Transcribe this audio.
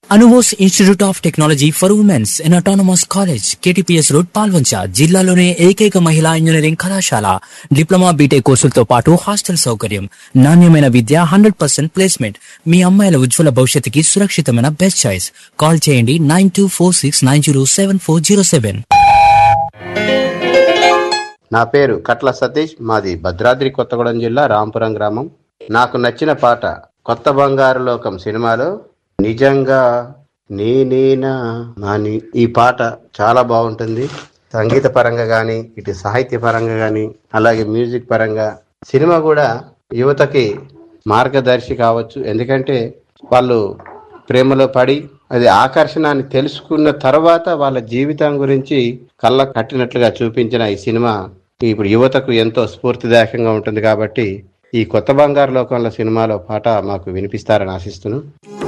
అనువోస్ institute of technology for women's in autonomous college K T P S road Palvancha జిల్లాలోనే ఏకైక మహిళా engineering కళాశాల డిప్లొమా బీటెక్ కోర్సులతో పాటు హాస్టల్ సౌకర్యం నాణ్యమైన విద్య హండ్రెడ్ పర్సెంట్ ప్లేస్మెంట్ మీ అమ్మాయిల ఉజ్వల భవిష్యత్తుకి సురక్షితమైన బెస్ట్ చాయిస్ కాల్ చేయండి nine two four six nine zero seven four zero seven నా పేరు కట్ల సతీష్ మాది భద్రాద్రి కొత్తగూడెం జిల్లా రాంపురం గ్రామం నాకు నచ్చిన పాట కొత్త బంగారు లోకం సినిమాలో నిజంగా నేనేనా నాని ఈ పాట చాలా బాగుంటుంది సంగీత పరంగా కానీ ఇటు సాహిత్య పరంగా కానీ అలాగే మ్యూజిక్ పరంగా సినిమా కూడా యువతకి మార్గదర్శి కావచ్చు ఎందుకంటే వాళ్ళు ప్రేమలో పడి అది ఆకర్షణాన్ని తెలుసుకున్న తర్వాత వాళ్ళ జీవితం గురించి కళ్ళ కట్టినట్లుగా చూపించిన ఈ సినిమా ఇప్పుడు యువతకు ఎంతో స్ఫూర్తిదాయకంగా ఉంటుంది కాబట్టి ఈ కొత్త బంగారు లోకంలో సినిమాలో పాట మాకు వినిపిస్తారని ఆశిస్తున్నాను